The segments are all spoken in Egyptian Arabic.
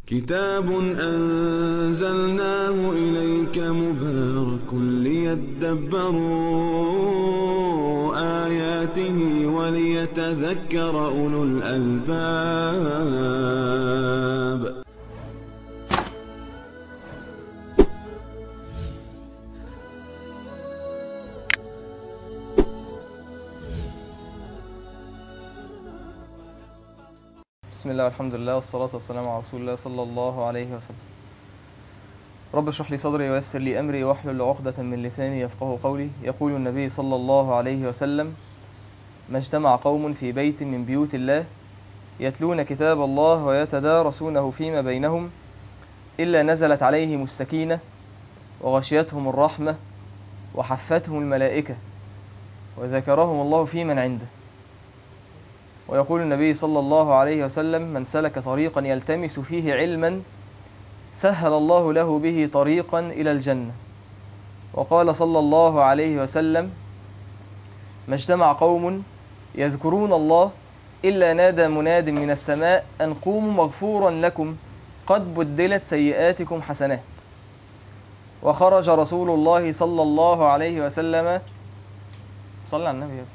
كتاب أنزلناه إليك مبارك ليدبروا آياته وليتذكر أولو الألباب بسم الله والحمد لله والصلاة والسلام على رسول الله صلى الله عليه وسلم رب اشرح لي صدري ويسر لي أمري واحلل عقدة من لساني يفقه قولي يقول النبي صلى الله عليه وسلم ما اجتمع قوم في بيت من بيوت الله يتلون كتاب الله ويتدارسونه فيما بينهم إلا نزلت عليهم السكينة وغشيتهم الرحمة وحفتهم الملائكة وذكرهم الله في من عنده ويقول النبي صلى الله عليه وسلم من سلك طريقا يلتمس فيه علما سهل الله له به طريقا إلى الجنة وقال صلى الله عليه وسلم ما اجتمع قوم يذكرون الله إلا نادى مناد من السماء أن قوموا مغفورا لكم قد بدلت سيئاتكم حسنات وخرج رسول الله صلى الله عليه وسلم صلى على النبي يا ابني.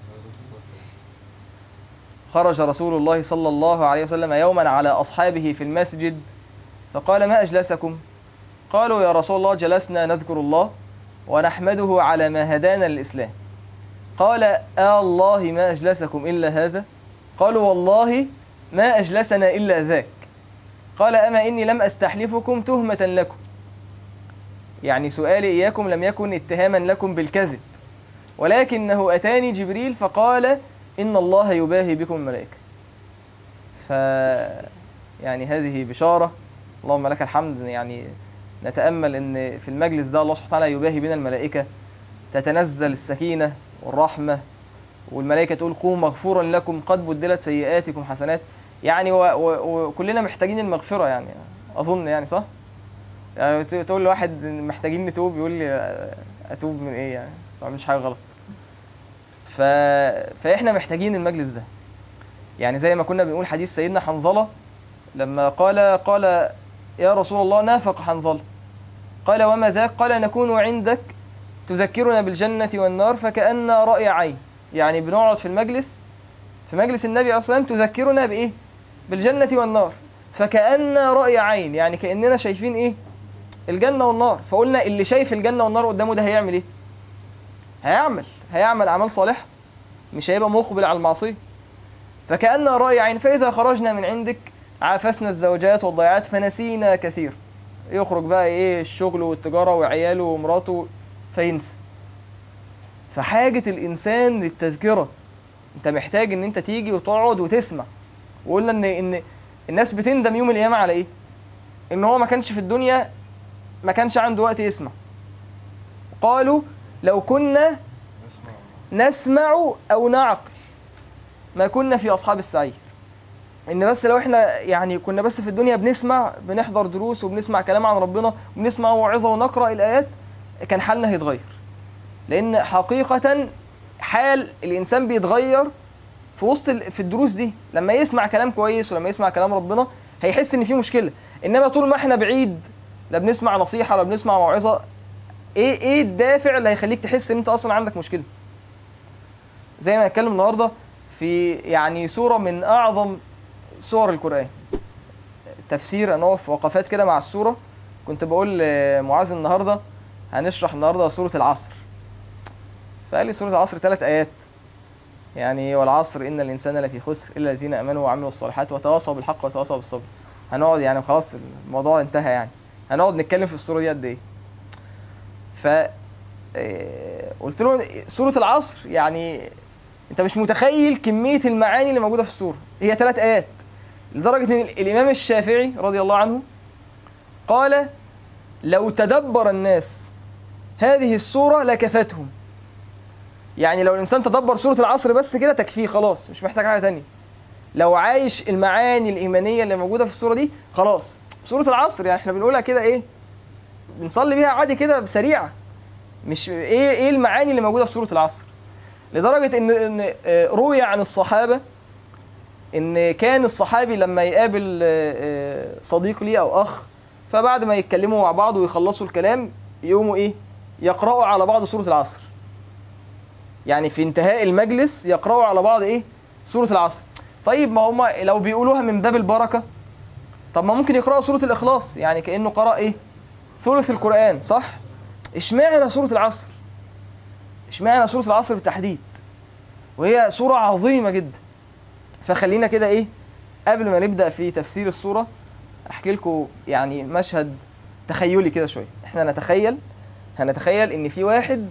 خرج رسول الله صلى الله عليه وسلم يوما على أصحابه في المسجد فقال ما أجلسكم قالوا يا رسول الله جلسنا نذكر الله ونحمده على ما هدانا للإسلام قال آه الله ما أجلسكم إلا هذا قالوا والله ما أجلسنا إلا ذاك قال أما إني لم أستحلفكم تهمة لكم يعني سؤالي إياكم لم يكن اتهاما لكم بالكذب ولكنه أتاني جبريل فقال إن الله يباهي بكم الملائكة ف يعني هذه بشارة اللهم لك الحمد يعني نتأمل أن في المجلس ده الله سبحانه وتعالى يباهي بنا الملائكة تتنزل السكينة والرحمة والملائكة تقول قوموا مغفورا لكم قد بدلت سيئاتكم حسنات يعني و- و- وكلنا محتاجين المغفرة يعني أظن يعني صح؟ يعني ت- تقول لواحد محتاجين نتوب يقول لي أتوب من إيه يعني؟ ما بعملش حاجة غلط ف... فاحنا محتاجين المجلس ده يعني زي ما كنا بنقول حديث سيدنا حنظلة لما قال قال يا رسول الله نافق حنظلة قال وما ذاك قال نكون عندك تذكرنا بالجنة والنار فكأن رأي عين يعني بنقعد في المجلس في مجلس النبي عليه الصلاة والسلام تذكرنا بإيه بالجنة والنار فكأن رأي عين يعني كأننا شايفين إيه الجنة والنار فقلنا اللي شايف الجنة والنار قدامه ده هيعمل إيه هيعمل هيعمل أعمال صالحة مش هيبقى مقبل على المعصية فكأن رأي عين فإذا خرجنا من عندك عافسنا الزوجات والضيعات فنسينا كثير يخرج بقى ايه الشغل والتجارة وعياله ومراته فينسى فحاجة الإنسان للتذكرة انت محتاج ان انت تيجي وتقعد وتسمع وقلنا ان ان الناس بتندم يوم القيامة على ايه ان هو ما كانش في الدنيا ما كانش عنده وقت يسمع قالوا لو كنا نسمع أو نعقل ما كنا في أصحاب السعير إن بس لو إحنا يعني كنا بس في الدنيا بنسمع بنحضر دروس وبنسمع كلام عن ربنا وبنسمع موعظة ونقرأ الآيات كان حالنا هيتغير لأن حقيقة حال الإنسان بيتغير في وسط ال- في الدروس دي لما يسمع كلام كويس ولما يسمع كلام ربنا هيحس إن في مشكلة إنما طول ما إحنا بعيد لا بنسمع نصيحة ولا بنسمع موعظة ايه ايه الدافع اللي هيخليك تحس ان انت اصلا عندك مشكله زي ما هنتكلم النهارده في يعني سوره من اعظم سور القران تفسير انا في وقفات كده مع السوره كنت بقول لمعاذ النهارده هنشرح النهارده سوره العصر فقال لي سوره العصر ثلاث ايات يعني والعصر ان الانسان لفي خسر الا الذين امنوا وعملوا الصالحات وتواصوا بالحق وتواصوا بالصبر هنقعد يعني خلاص الموضوع انتهى يعني هنقعد نتكلم في السوره دي قد ايه ف آه، قلت له سورة العصر يعني انت مش متخيل كمية المعاني اللي موجودة في السورة هي ثلاث آيات لدرجة ان الإمام الشافعي رضي الله عنه قال لو تدبر الناس هذه السورة لكفتهم يعني لو الإنسان تدبر سورة العصر بس كده تكفيه خلاص مش محتاج حاجة تانية لو عايش المعاني الإيمانية اللي موجودة في السورة دي خلاص سورة العصر يعني احنا بنقولها كده ايه بنصلي بيها عادي كده سريعة مش ايه ايه المعاني اللي موجوده في سوره العصر لدرجه ان ان آه، روي عن الصحابه ان كان الصحابي لما يقابل آه، آه، صديق ليه او اخ فبعد ما يتكلموا مع بعض ويخلصوا الكلام يقوموا ايه يقرأوا على بعض سورة العصر يعني في انتهاء المجلس يقرأوا على بعض ايه سورة العصر طيب ما هم لو بيقولوها من باب البركة طب ما ممكن يقرأوا سورة الإخلاص يعني كأنه قرأ ايه ثلث القرآن صح اشمعنى سورة العصر اشمعنى سورة العصر بالتحديد وهي سورة عظيمة جدا فخلينا كده ايه قبل ما نبدأ في تفسير السورة احكي لكم يعني مشهد تخيلي كده شوية احنا نتخيل هنتخيل ان في واحد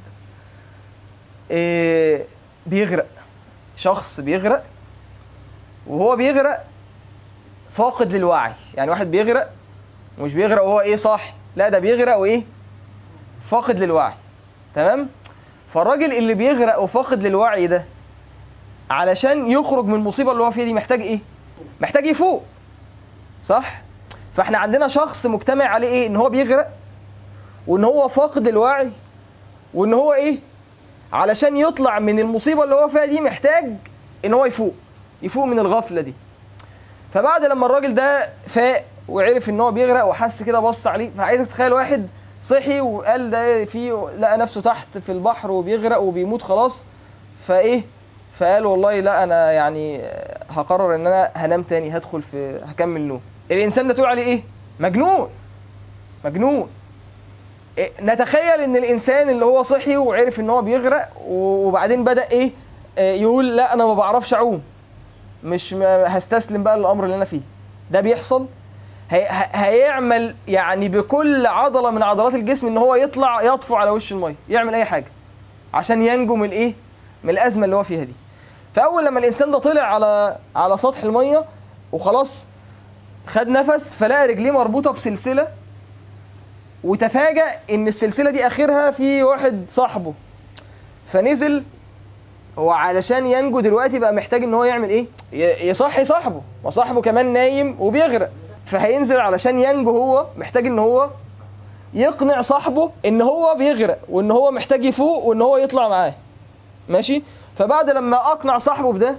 إيه بيغرق شخص بيغرق وهو بيغرق فاقد للوعي يعني واحد بيغرق ومش بيغرق وهو ايه صاحي لا ده بيغرق وايه فاقد للوعي تمام فالراجل اللي بيغرق وفاقد للوعي ده علشان يخرج من المصيبه اللي هو فيها دي محتاج ايه محتاج يفوق صح فاحنا عندنا شخص مجتمع عليه ايه ان هو بيغرق وان هو فاقد الوعي وان هو ايه علشان يطلع من المصيبه اللي هو فيها دي محتاج ان هو يفوق يفوق من الغفله دي فبعد لما الراجل ده فاق وعرف ان هو بيغرق وحس كده بص عليه فعايز تتخيل واحد صحي وقال ده في لقى نفسه تحت في البحر وبيغرق وبيموت خلاص فايه فقال والله لا انا يعني هقرر ان انا هنام تاني هدخل في هكمل نوم الانسان ده تقول عليه ايه مجنون مجنون إيه، نتخيل ان الانسان اللي هو صحي وعرف ان هو بيغرق وبعدين بدا ايه آه، يقول لا انا ما بعرفش اعوم مش ما هستسلم بقى للامر اللي انا فيه ده بيحصل هي ه- هيعمل يعني بكل عضله من عضلات الجسم ان هو يطلع يطفو على وش الميه يعمل اي حاجه عشان ينجو من ايه من الازمه اللي هو فيها دي فاول لما الانسان ده طلع على على سطح الميه وخلاص خد نفس فلقى رجليه مربوطه بسلسله وتفاجأ ان السلسله دي اخرها في واحد صاحبه فنزل هو علشان ينجو دلوقتي بقى محتاج ان هو يعمل ايه ي- يصحي صاحبه وصاحبه كمان نايم وبيغرق فهينزل علشان ينجو هو محتاج ان هو يقنع صاحبه ان هو بيغرق وان هو محتاج يفوق وان هو يطلع معاه ماشي فبعد لما اقنع صاحبه بده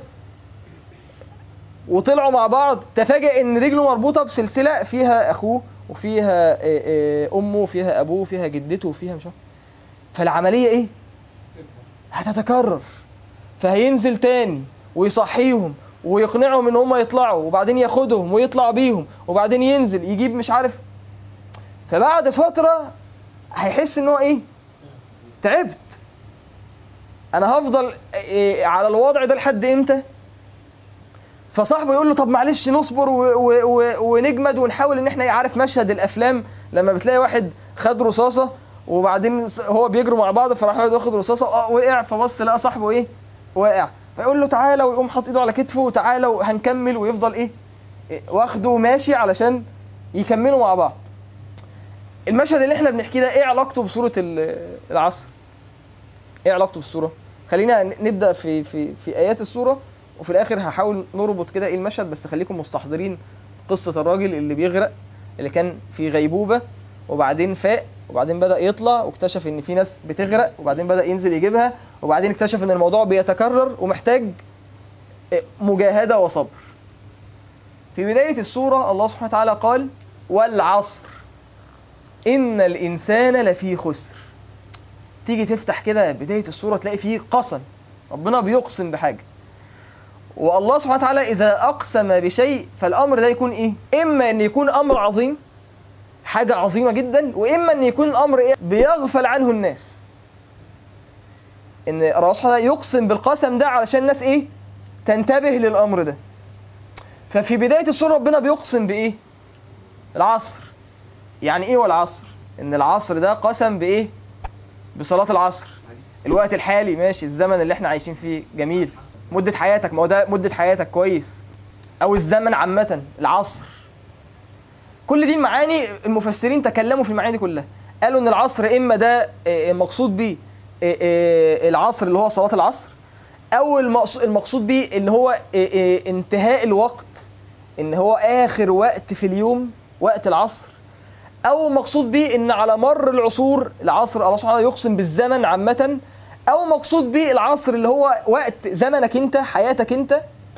وطلعوا مع بعض تفاجئ ان رجله مربوطه بسلسله فيها اخوه وفيها آه، آه، امه وفيها ابوه وفيها جدته وفيها مش عارف فالعمليه ايه هتتكرر فهينزل تاني ويصحيهم ويقنعهم ان هم يطلعوا وبعدين ياخدهم ويطلع بيهم وبعدين ينزل يجيب مش عارف فبعد فتره هيحس ان هو ايه تعبت انا هفضل إيه على الوضع ده لحد امتى فصاحبه يقول له طب معلش نصبر و و و ونجمد ونحاول ان احنا عارف مشهد الافلام لما بتلاقي واحد خد رصاصه وبعدين س- هو بيجروا مع بعض فراح واحد واخد رصاصه اه وقع فبص لقى صاحبه ايه واقع فيقول له تعالى ويقوم حاطط ايده على كتفه وتعالى وهنكمل ويفضل ايه إيه، واخده ماشي علشان يكملوا مع بعض المشهد اللي احنا بنحكيه ده ايه علاقته بسوره ال- العصر ايه علاقته بالسوره خلينا ن- نبدا في في في ايات السوره وفي الاخر هحاول نربط كده ايه المشهد بس خليكم مستحضرين قصه الراجل اللي بيغرق اللي كان في غيبوبه وبعدين فاق وبعدين بدا يطلع واكتشف ان في ناس بتغرق وبعدين بدا ينزل يجيبها وبعدين اكتشف ان الموضوع بيتكرر ومحتاج إيه، مجاهده وصبر في بدايه السوره الله سبحانه وتعالى قال والعصر ان الانسان لفي خسر تيجي تفتح كده بداية السورة تلاقي فيه قسم ربنا بيقسم بحاجة والله سبحانه وتعالى إذا أقسم بشيء فالأمر ده يكون إيه؟ إما أن يكون أمر عظيم حاجة عظيمة جدا وإما أن يكون الأمر إيه؟ بيغفل عنه الناس إن الله سبحانه وتعالى يقسم بالقسم ده علشان الناس إيه؟ تنتبه للأمر ده ففي بداية السورة ربنا بيقسم بإيه؟ العصر يعني إيه والعصر؟ إن العصر ده قسم بإيه؟ بصلاة العصر الوقت الحالي ماشي الزمن اللي احنا عايشين فيه جميل مدة حياتك ما هو ده مدة حياتك كويس أو الزمن عامة العصر كل دي المعاني المفسرين تكلموا في المعاني دي كلها قالوا إن العصر إما ده آه، مقصود بيه آه، آه، العصر اللي هو صلاة العصر أو المقص- المقصود بيه إن هو آه، آه، انتهاء الوقت إن هو آخر وقت في اليوم وقت العصر او مقصود به ان على مر العصور العصر الله سبحانه وتعالى يقسم بالزمن عامه او مقصود به العصر اللي هو وقت زمنك انت حياتك انت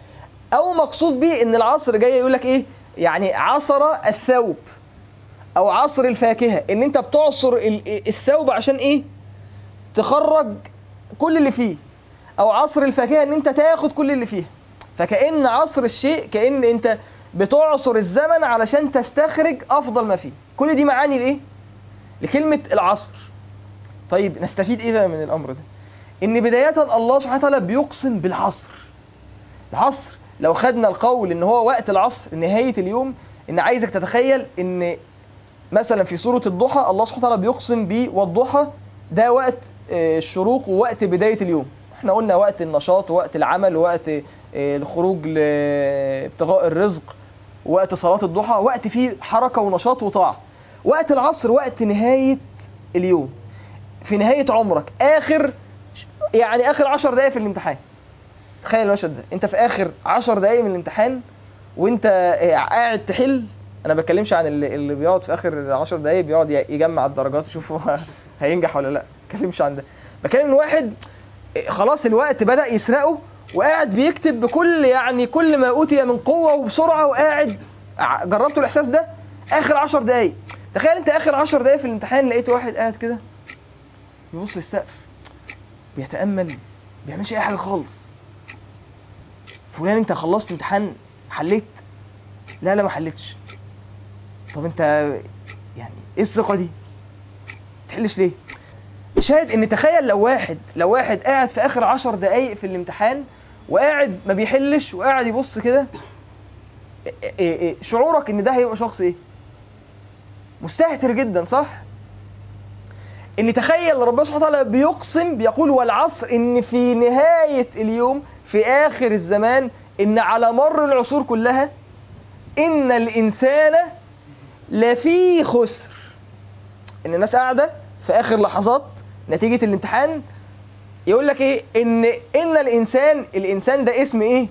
او مقصود به ان العصر جاي يقول لك ايه يعني عصر الثوب او عصر الفاكهه ان انت بتعصر ال- الثوب عشان ايه تخرج كل اللي فيه او عصر الفاكهه ان انت تاخد كل اللي فيها فكأن عصر الشيء كأن انت بتعصر الزمن علشان تستخرج افضل ما فيه كل دي معاني لايه لكلمه العصر طيب نستفيد ايه بقى من الامر ده ان بدايه الله سبحانه وتعالى بيقسم بالعصر العصر لو خدنا القول ان هو وقت العصر نهايه اليوم ان عايزك تتخيل ان مثلا في سوره الضحى الله سبحانه وتعالى بيقسم بيه والضحى ده وقت آه، الشروق ووقت بدايه اليوم احنا قلنا وقت النشاط ووقت العمل ووقت آه، الخروج لابتغاء الرزق وقت صلاه الضحى وقت فيه حركه ونشاط وطاعه وقت العصر وقت نهايه اليوم في نهايه عمرك اخر يعني اخر عشر دقايق في الامتحان تخيل المشهد ده انت في اخر عشر دقايق من الامتحان وانت آه، قاعد تحل انا ما بتكلمش عن اللي, اللي بيقعد في اخر عشر دقايق بيقعد ي- يجمع الدرجات يشوف هو هينجح ولا لا ما بتكلمش عن ده بتكلم ان واحد آه، خلاص الوقت بدا يسرقه وقاعد بيكتب بكل يعني كل ما اوتي من قوه وبسرعه وقاعد ع- جربتوا الاحساس ده اخر عشر دقايق تخيل انت اخر عشر دقايق في الامتحان لقيت واحد قاعد كده يبص للسقف بيتامل ما بيعملش اي حاجه خالص فلان انت خلصت امتحان حليت لا لا ما حليتش طب انت يعني ايه الثقه دي تحلش ليه شاهد ان تخيل لو واحد لو واحد قاعد في اخر عشر دقايق في الامتحان وقاعد ما بيحلش وقاعد يبص كده إيه- إيه- إيه، شعورك ان ده هيبقى شخص ايه مستهتر جدا صح ان تخيل ربنا سبحانه وتعالى بيقسم بيقول والعصر ان في نهاية اليوم في اخر الزمان ان على مر العصور كلها ان الانسان لفي خسر ان الناس قاعدة في اخر لحظات نتيجة الامتحان يقول لك ايه ان ان الانسان الانسان ده اسم ايه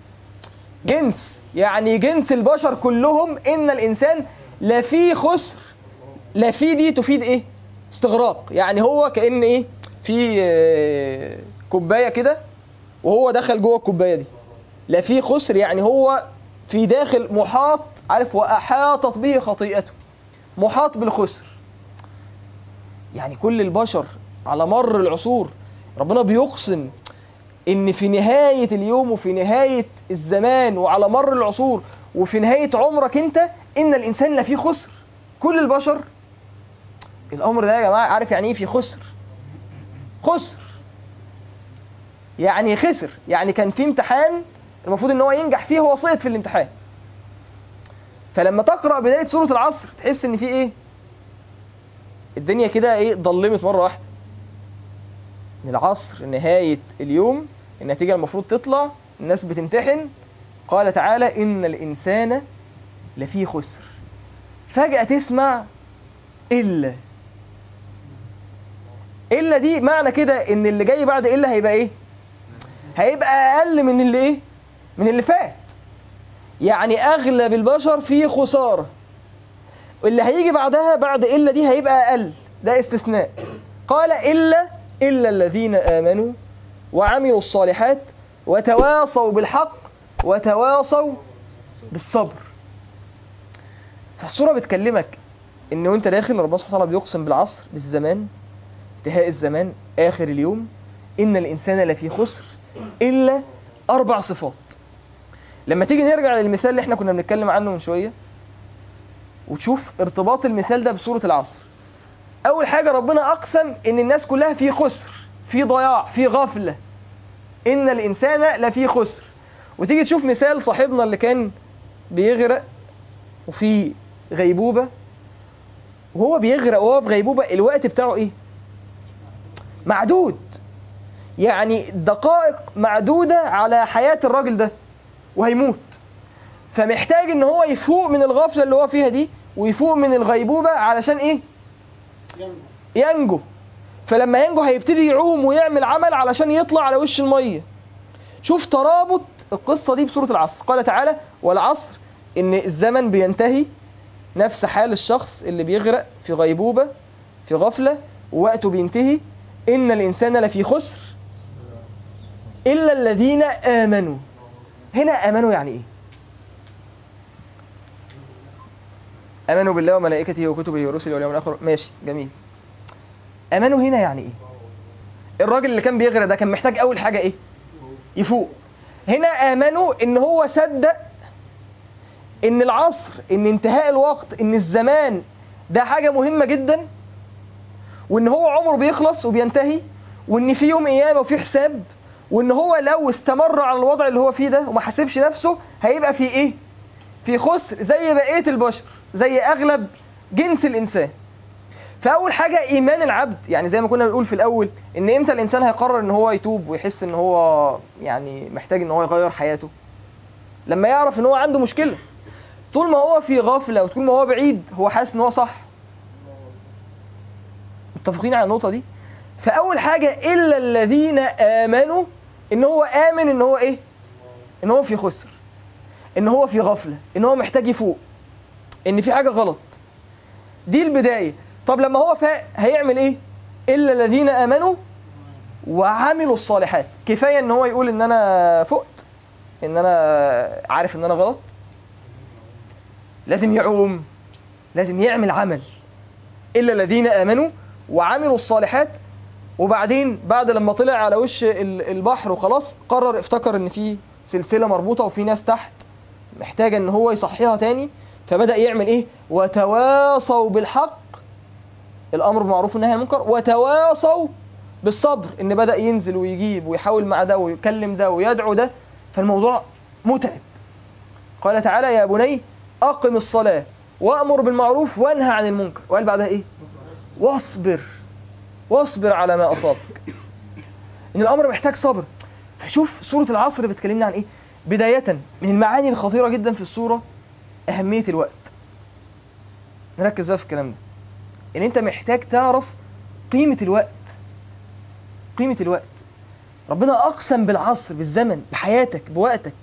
جنس يعني جنس البشر كلهم ان الانسان لفي خسر لفي دي تفيد ايه استغراق يعني هو كأن ايه في آه، كوبايه كده وهو دخل جوه الكوبايه دي لا في خسر يعني هو في داخل محاط عارف واحاطت به خطيئته محاط بالخسر يعني كل البشر على مر العصور ربنا بيقسم ان في نهايه اليوم وفي نهايه الزمان وعلى مر العصور وفي نهايه عمرك انت ان الانسان لفي خسر كل البشر الامر ده يا جماعه عارف يعني ايه في خسر خسر يعني خسر يعني كان في امتحان المفروض ان هو ينجح فيه هو سقط في الامتحان فلما تقرا بدايه سوره العصر تحس ان في ايه الدنيا كده ايه ضلمت مره واحده ان العصر نهايه اليوم النتيجه المفروض تطلع الناس بتمتحن قال تعالى ان الانسان لفي خسر فجاه تسمع الا الا دي معنى كده ان اللي جاي بعد الا هيبقى ايه هيبقى اقل من اللي ايه من اللي فات يعني اغلب البشر فيه خساره واللي هيجي بعدها بعد الا دي هيبقى اقل ده استثناء قال الا الا الذين امنوا وعملوا الصالحات وتواصوا بالحق وتواصوا بالصبر فالسوره بتكلمك ان وانت داخل ربنا سبحانه وتعالى بيقسم بالعصر بالزمان انتهاء الزمان اخر اليوم ان الانسان لفي خسر الا اربع صفات لما تيجي نرجع للمثال اللي احنا كنا بنتكلم عنه من شويه وتشوف ارتباط المثال ده بسوره العصر اول حاجه ربنا اقسم ان الناس كلها في خسر في ضياع في غفله ان الانسان لفي خسر وتيجي تشوف مثال صاحبنا اللي كان بيغرق وفي غيبوبه وهو بيغرق وهو في غيبوبه الوقت بتاعه ايه معدود يعني دقائق معدودة على حياة الراجل ده وهيموت فمحتاج ان هو يفوق من الغفلة اللي هو فيها دي ويفوق من الغيبوبة علشان ايه ينجو فلما ينجو هيبتدي يعوم ويعمل عمل علشان يطلع على وش المية شوف ترابط القصة دي بسورة العصر قال تعالى والعصر ان الزمن بينتهي نفس حال الشخص اللي بيغرق في غيبوبة في غفلة ووقته بينتهي إن الإنسان لفي خسر إلا الذين آمنوا هنا امنوا يعني ايه امنوا بالله وملائكته وكتبه ورسله واليوم الاخر ماشي جميل امنوا هنا يعني ايه الراجل اللي كان بيغرق ده كان محتاج اول حاجه ايه يفوق هنا امنوا ان هو صدق ان العصر ان انتهاء الوقت ان الزمان ده حاجه مهمه جدا وان هو عمره بيخلص وبينتهي وان في يوم قيامه وفي حساب وان هو لو استمر على الوضع اللي هو فيه ده وما حاسبش نفسه هيبقى في ايه في خسر زي بقيه البشر زي اغلب جنس الانسان فاول حاجه ايمان العبد يعني زي ما كنا بنقول في الاول ان امتى الانسان هيقرر ان هو يتوب ويحس ان هو يعني محتاج ان هو يغير حياته لما يعرف ان هو عنده مشكله طول ما هو في غفله وطول ما هو بعيد هو حاسس ان هو صح متفقين على النقطه دي فاول حاجه الا الذين امنوا ان هو امن ان هو ايه ان هو في خسر ان هو في غفله ان هو محتاج يفوق ان في حاجه غلط دي البدايه طب لما هو فاق هيعمل ايه الا الذين امنوا وعملوا الصالحات كفايه ان هو يقول ان انا فقت ان انا عارف ان انا غلط لازم يعوم لازم يعمل عمل الا الذين امنوا وعملوا الصالحات وبعدين بعد لما طلع على وش ال- البحر وخلاص قرر افتكر ان في سلسله مربوطه وفي ناس تحت محتاجه ان هو يصحيها تاني فبدا يعمل ايه وتواصوا بالحق الامر بالمعروف والنهي عن المنكر وتواصوا بالصبر ان بدا ينزل ويجيب ويحاول مع ده ويكلم ده ويدعو ده فالموضوع متعب قال تعالى يا بني اقم الصلاه وامر بالمعروف وانهى عن المنكر وقال بعدها ايه واصبر واصبر على ما اصابك ان الامر محتاج صبر فشوف سوره العصر بتكلمنا عن ايه بدايه من المعاني الخطيره جدا في السوره اهميه الوقت نركز بقى في الكلام ده ان انت محتاج تعرف قيمه الوقت قيمه الوقت ربنا اقسم بالعصر بالزمن بحياتك بوقتك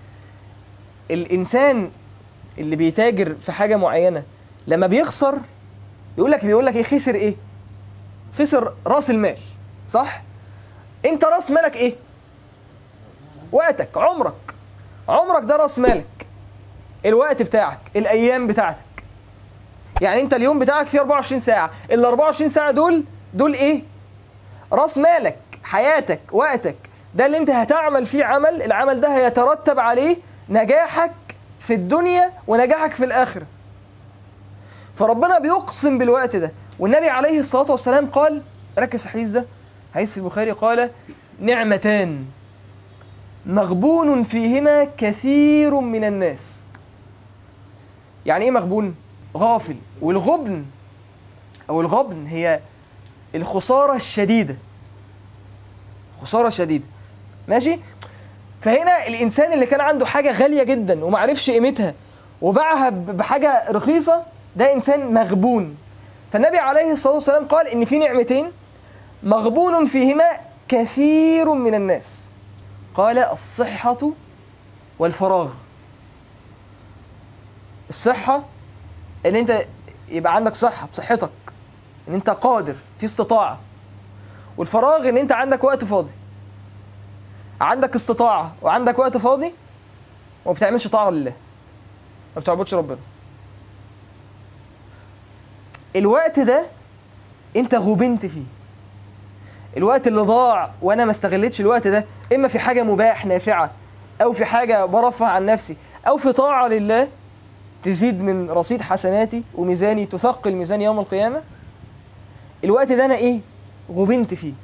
الانسان اللي بيتاجر في حاجه معينه لما بيخسر يقول لك بيقول لك ايه خسر ايه خسر راس المال صح انت راس مالك ايه وقتك عمرك عمرك ده راس مالك الوقت بتاعك الايام بتاعتك يعني انت اليوم بتاعك فيه 24 ساعه ال 24 ساعه دول دول ايه راس مالك حياتك وقتك ده اللي انت هتعمل فيه عمل العمل ده هيترتب عليه نجاحك في الدنيا ونجاحك في الاخره فربنا بيقسم بالوقت ده والنبي عليه الصلاه والسلام قال ركز في الحديث ده حديث في البخاري قال نعمتان مغبون فيهما كثير من الناس يعني ايه مغبون غافل والغبن او الغبن هي الخساره الشديده خساره شديده ماشي فهنا الانسان اللي كان عنده حاجه غاليه جدا ومعرفش قيمتها وباعها ب- بحاجه رخيصه ده انسان مغبون فالنبي عليه الصلاه والسلام قال ان في نعمتين مغبون فيهما كثير من الناس قال الصحه والفراغ الصحه ان انت يبقى عندك صحه بصحتك ان انت قادر في استطاعه والفراغ ان انت عندك وقت فاضي عندك استطاعه وعندك وقت فاضي وما بتعملش طاعه لله ما بتعبدش ربنا الوقت ده انت غبنت فيه الوقت اللي ضاع وانا ما استغلتش الوقت ده اما في حاجه مباح نافعه او في حاجه برفع عن نفسي او في طاعه لله تزيد من رصيد حسناتي وميزاني تثقل ميزاني يوم القيامه الوقت ده انا ايه غبنت فيه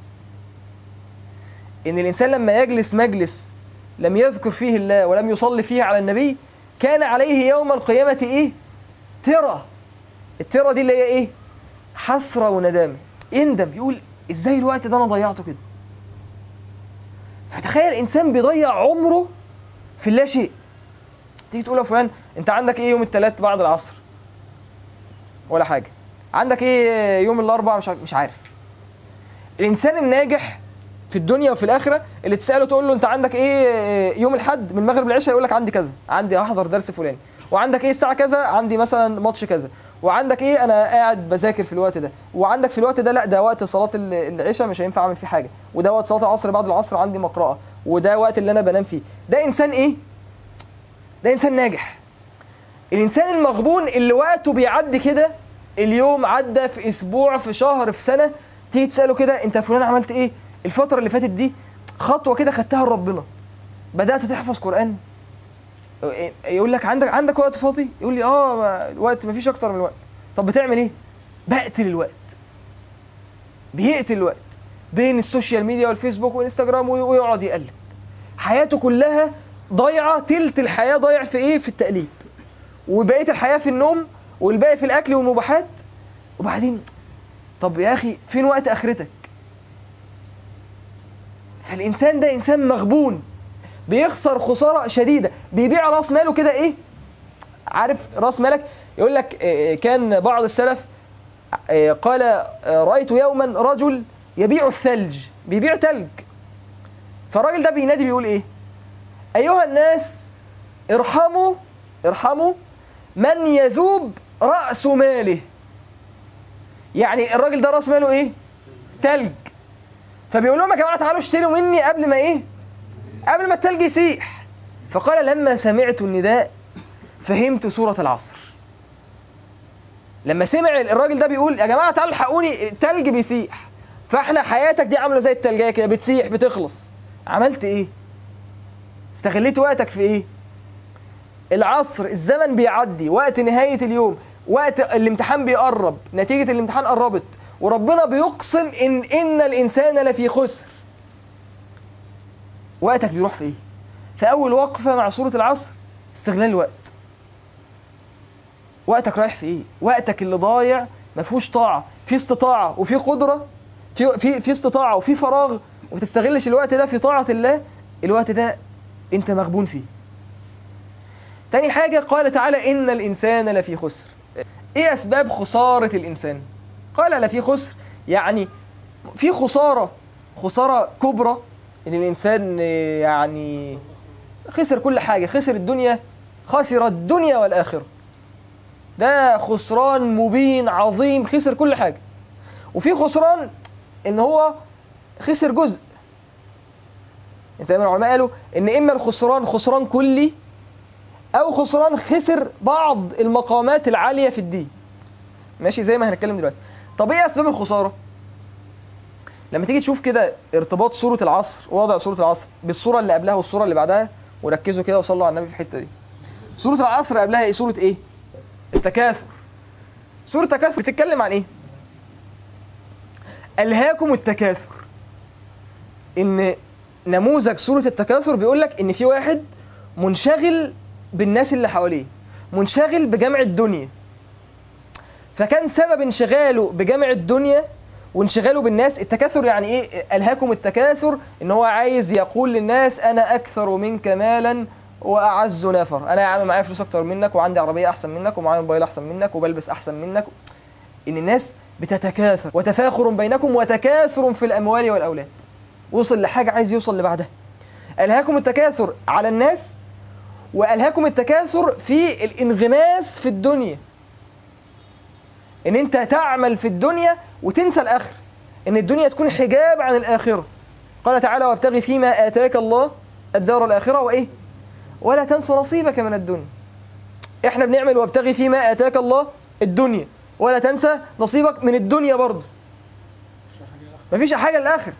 ان الانسان لما يجلس مجلس لم يذكر فيه الله ولم يصلي فيه على النبي كان عليه يوم القيامه ايه ترى الترى دي اللي هي ايه حسره وندامه يندم يقول ازاي الوقت ده انا ضيعته كده فتخيل انسان بيضيع عمره في اللا شيء تيجي تقول يا فلان انت عندك ايه يوم الثلاث بعد العصر ولا حاجه عندك ايه يوم الاربعاء مش عارف- مش عارف الانسان الناجح في الدنيا وفي الاخره اللي تساله تقول له انت عندك ايه يوم الاحد من المغرب للعشاء يقول لك عندي كذا عندي احضر درس فلاني وعندك ايه الساعه كذا عندي مثلا ماتش كذا وعندك ايه انا قاعد بذاكر في الوقت ده وعندك في الوقت ده لا ده وقت صلاه ال- العشاء مش هينفع اعمل فيه حاجه وده وقت صلاه العصر بعد العصر عندي مقرأه وده وقت اللي انا بنام فيه ده انسان ايه ده انسان ناجح الانسان المغبون اللي وقته بيعدي كده اليوم عدى في اسبوع في شهر في سنه تيجي تساله كده انت يا فلان عملت ايه الفتره اللي فاتت دي خطوه كده خدتها لربنا بدات تحفظ قران يقول لك عندك عندك وقت فاضي يقول لي اه ما- وقت مفيش اكتر من الوقت طب بتعمل ايه بقتل الوقت بيقتل الوقت بين السوشيال ميديا والفيسبوك والانستجرام وي- ويقعد يقلب حياته كلها ضايعه تلت الحياه ضايع في ايه في التقليب وبقيه الحياه في النوم والباقي في الاكل والمباحات وبعدين طب يا اخي فين وقت اخرتك فالانسان ده انسان مغبون بيخسر خساره شديده بيبيع راس ماله كده ايه عارف راس مالك يقول لك آه، كان بعض السلف آه، قال آه، رايت يوما رجل يبيع الثلج بيبيع ثلج فالراجل ده بينادي بيقول ايه ايها الناس ارحموا ارحموا من يذوب راس ماله يعني الراجل ده راس ماله ايه تلج فبيقول لهم يا جماعه تعالوا اشتروا مني قبل ما ايه قبل ما التلج يسيح فقال لما سمعت النداء فهمت سورة العصر لما سمع الراجل ده بيقول يا جماعة تعالوا الحقوني التلج بيسيح فاحنا حياتك دي عاملة زي التلجية كده بتسيح بتخلص عملت ايه استغليت وقتك في ايه العصر الزمن بيعدي وقت نهاية اليوم وقت الامتحان بيقرب نتيجة الامتحان قربت وربنا بيقسم ان ان الانسان لفي خسر وقتك بيروح في ايه في اول وقفة مع سورة العصر استغلال الوقت وقتك رايح في ايه وقتك اللي ضايع ما فيهوش طاعة في استطاعة وفي قدرة في في في استطاعة وفي فراغ وما تستغلش الوقت ده في طاعة الله الوقت ده انت مغبون فيه تاني حاجة قال تعالى إن الإنسان لفي خسر إيه أسباب خسارة الإنسان قال لفي خسر يعني في خسارة خسارة كبرى إن الإنسان يعني خسر كل حاجة خسر الدنيا خسر الدنيا والآخرة ده خسران مبين عظيم خسر كل حاجة وفي خسران إن هو خسر جزء زي ما العلماء قالوا إن إما الخسران خسران كلي أو خسران خسر بعض المقامات العالية في الدين ماشي زي ما هنتكلم دلوقتي طب إيه أسباب الخسارة؟ لما تيجي تشوف كده ارتباط سورة العصر ووضع سورة العصر بالصورة اللي قبلها والصورة اللي بعدها وركزوا كده وصلوا على النبي في الحتة دي سورة العصر قبلها ايه سورة ايه التكاثر سورة التكاثر بتتكلم عن ايه ألهاكم التكاثر ان نموذج سورة التكاثر بيقول لك ان في واحد منشغل بالناس اللي حواليه منشغل بجمع الدنيا فكان سبب انشغاله بجمع الدنيا وانشغاله بالناس التكاثر يعني ايه الهاكم التكاثر ان هو عايز يقول للناس انا اكثر منك مالا واعز نفر انا يا عم معايا فلوس اكتر منك وعندي عربيه احسن منك ومعايا موبايل احسن منك وبلبس احسن منك ان الناس بتتكاثر وتفاخر بينكم وتكاثر في الاموال والاولاد وصل لحاجه عايز يوصل لبعدها الهاكم التكاثر على الناس والهاكم التكاثر في الانغماس في الدنيا ان انت تعمل في الدنيا وتنسى الاخر ان الدنيا تكون حجاب عن الاخره قال تعالى وابتغي فيما اتاك الله الدار الاخره وايه ولا تنسى نصيبك من الدنيا احنا بنعمل وابتغي فيما اتاك الله الدنيا ولا تنسى نصيبك من الدنيا برضه مفيش حاجه للاخر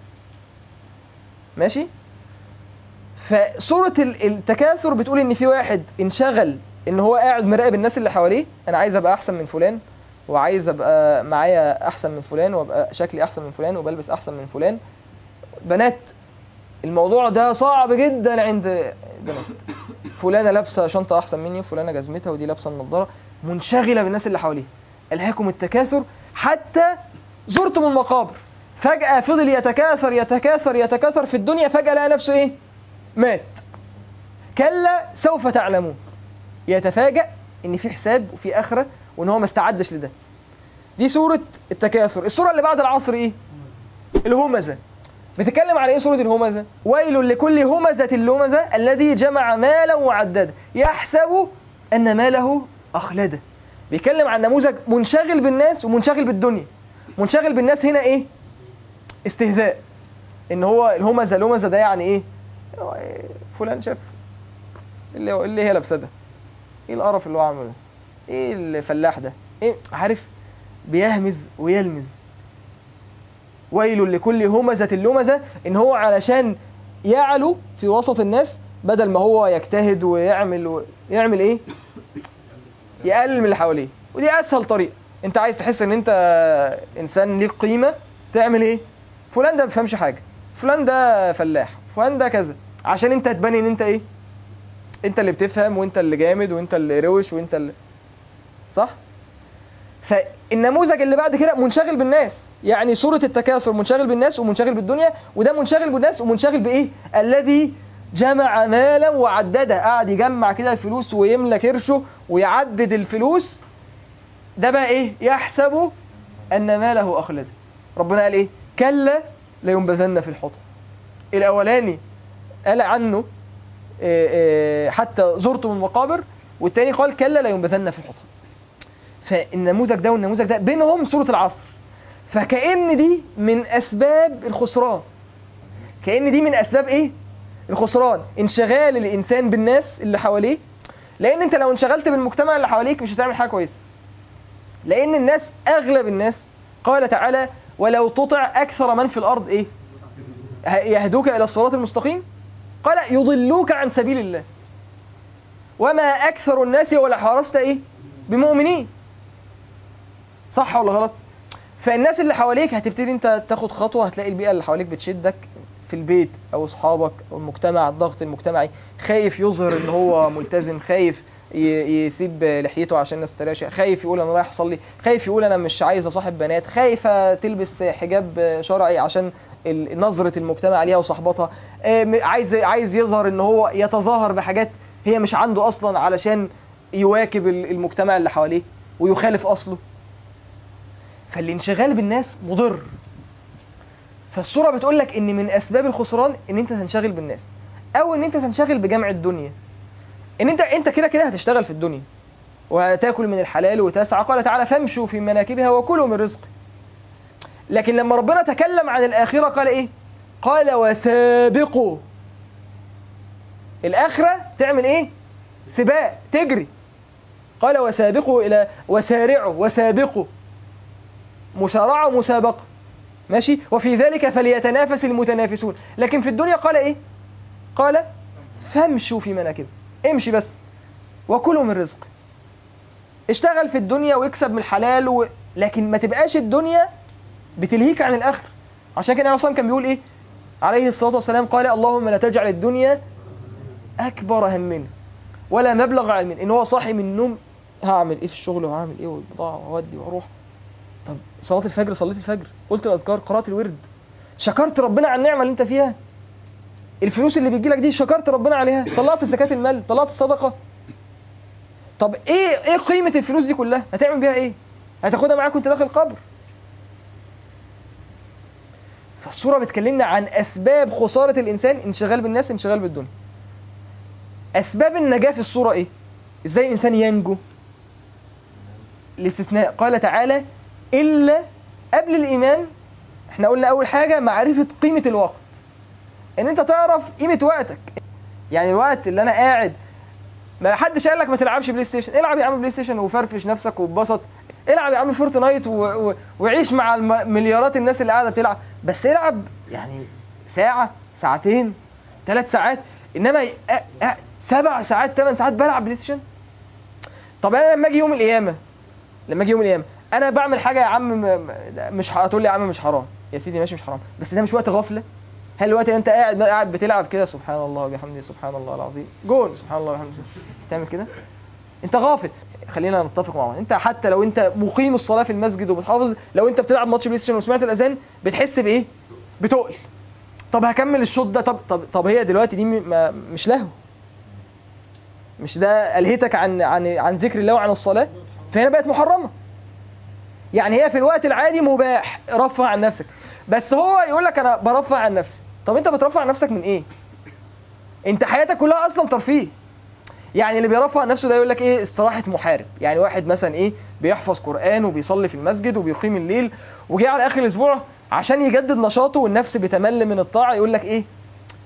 ماشي فسورة ال- التكاثر بتقول ان في واحد انشغل ان هو قاعد مراقب الناس اللي حواليه انا عايز ابقى احسن من فلان وعايز ابقى معايا احسن من فلان وابقى شكلي احسن من فلان وبلبس احسن من فلان بنات الموضوع ده صعب جدا عند بنات فلانه لابسه شنطه احسن مني وفلانه جزمتها ودي لابسه النضاره منشغله بالناس اللي حواليه الهاكم التكاثر حتى زرتم المقابر فجأة فضل يتكاثر يتكاثر يتكاثر في الدنيا فجأة لقى نفسه ايه مات كلا سوف تعلمون يتفاجأ ان في حساب وفي اخرة وان هو ما استعدش لده دي سورة التكاثر السورة اللي بعد العصر ايه الهمزة بتتكلم على ايه سورة الهمزة ويل لكل همزة اللمزة الذي جمع مالا وعدده يحسب ان ماله اخلده بيتكلم عن نموذج منشغل بالناس ومنشغل بالدنيا منشغل بالناس هنا ايه استهزاء ان هو الهمزة اللمزة ده يعني ايه فلان شاف اللي هو اللي هي لابسه ده ايه القرف اللي هو عامله ده ايه الفلاح ده ايه عارف بيهمز ويلمز ويل لكل همزة لمزة ان هو علشان يعلو في وسط الناس بدل ما هو يجتهد ويعمل و... يعمل ايه يقلل من اللي حواليه ودي اسهل طريقه انت عايز تحس ان انت انسان ليك قيمه تعمل ايه فلان ده ما بيفهمش حاجه فلان ده فلاح فلان ده كذا عشان انت تبان ان انت ايه انت اللي بتفهم وانت اللي جامد وانت اللي روش وانت اللي صح فالنموذج اللي بعد كده منشغل بالناس يعني سورة التكاثر منشغل بالناس ومنشغل بالدنيا وده منشغل بالناس ومنشغل بإيه الذي جمع مالا وعدده قاعد يجمع كده الفلوس ويملى كرشه ويعدد الفلوس ده بقى ايه يحسب ان ماله اخلده ربنا قال ايه كلا لينبذن في الحطب الاولاني قال عنه إيه إيه حتى زرتم المقابر والتاني قال كلا لينبذن في الحطب فالنموذج ده والنموذج ده بينهم سورة العصر فكأن دي من أسباب الخسران كأن دي من أسباب إيه؟ الخسران انشغال الإنسان بالناس اللي حواليه لأن أنت لو انشغلت بالمجتمع اللي حواليك مش هتعمل حاجة كويسة لأن الناس أغلب الناس قال تعالى ولو تطع أكثر من في الأرض إيه؟ يهدوك إلى الصراط المستقيم قال يضلوك عن سبيل الله وما أكثر الناس ولا حرصت إيه؟ بمؤمنين صح ولا غلط؟ فالناس اللي حواليك هتبتدي انت تاخد خطوه هتلاقي البيئه اللي حواليك بتشدك في البيت او اصحابك او المجتمع الضغط المجتمعي خايف يظهر ان هو ملتزم خايف ي- يسيب لحيته عشان الناس تراشق خايف يقول انا رايح اصلي خايف يقول انا مش عايز اصاحب بنات خايفه تلبس حجاب شرعي عشان ال- نظره المجتمع ليها وصحبتها آه، م- عايز عايز يظهر ان هو يتظاهر بحاجات هي مش عنده اصلا علشان يواكب ال- المجتمع اللي حواليه ويخالف اصله فالانشغال بالناس مضر فالصورة بتقول لك ان من اسباب الخسران ان انت تنشغل بالناس او ان انت تنشغل بجمع الدنيا ان انت انت كده كده هتشتغل في الدنيا وهتاكل من الحلال وتسعى قال تعالى فامشوا في مناكبها وكلوا من رزقه لكن لما ربنا تكلم عن الاخره قال ايه قال وسابقوا الاخره تعمل ايه سباق تجري قال وسابقوا الى وسارعوا وسابقوا مسارعة ومسابقة ماشي وفي ذلك فليتنافس المتنافسون لكن في الدنيا قال ايه قال فامشوا في مناكب امشي بس وكلوا من رزق اشتغل في الدنيا واكسب من الحلال و... لكن ما تبقاش الدنيا بتلهيك عن الاخر عشان كده اصلا كان بيقول ايه عليه الصلاه والسلام قال اللهم لا تجعل الدنيا اكبر همنا ولا مبلغ علمنا ان هو صاحي من النوم هعمل ايه في الشغل وهعمل ايه والبضاعه واودي واروح طب صلاة الفجر صليت الفجر قلت الأذكار قرأت الورد شكرت ربنا على النعمة اللي أنت فيها الفلوس اللي بتجيلك دي شكرت ربنا عليها طلعت زكاة المال طلعت الصدقة طب ايه ايه قيمة الفلوس دي كلها هتعمل بيها ايه هتاخدها معاك وانت داخل القبر فالصورة بتكلمنا عن أسباب خسارة الإنسان انشغال بالناس انشغال بالدنيا أسباب النجاة في الصورة ايه ازاي الإنسان ينجو الاستثناء قال تعالى إلا قبل الإيمان احنا قلنا أول حاجة معرفة قيمة الوقت إن أنت تعرف قيمة وقتك يعني الوقت اللي أنا قاعد ما حدش قال لك ما تلعبش بلاي ستيشن العب يا عم بلاي ستيشن وفرفش نفسك واتبسط العب يا عم فورتنايت و... و... وعيش مع الم... مليارات الناس اللي قاعده بتلعب بس العب يعني ساعه ساعتين ثلاث ساعات انما ي- أ... أ... سبع ساعات ثمان ساعات بلعب بلاي ستيشن طب انا لما اجي يوم القيامه لما اجي يوم القيامه انا بعمل حاجه يا عم م... م- مش ح- هتقول لي يا عم مش حرام يا سيدي ماشي مش حرام بس ده مش وقت غفله هل الوقت اللي انت قاعد قاعد بتلعب كده سبحان الله وبحمده سبحان الله العظيم جول سبحان الله وبحمده تعمل كده انت غافل خلينا نتفق مع بعض انت حتى لو انت مقيم الصلاه في المسجد وبتحافظ لو انت بتلعب ماتش بلاي ستيشن وسمعت الاذان بتحس بايه بتقل طب هكمل الشوط ده طب طب طب هي دلوقتي دي م- ما مش لهو مش ده الهتك عن عن عن ذكر الله وعن الصلاه فهنا بقت محرمه يعني هي في الوقت العادي مباح رفع عن نفسك بس هو يقول لك انا برفع عن نفسي طب انت بترفع عن نفسك من ايه انت حياتك كلها اصلا ترفيه يعني اللي بيرفع عن نفسه ده يقول لك ايه استراحه محارب يعني واحد مثلا ايه بيحفظ قران وبيصلي في المسجد وبيقيم الليل وجي على اخر الاسبوع عشان يجدد نشاطه والنفس بتمل من الطاعه يقول لك ايه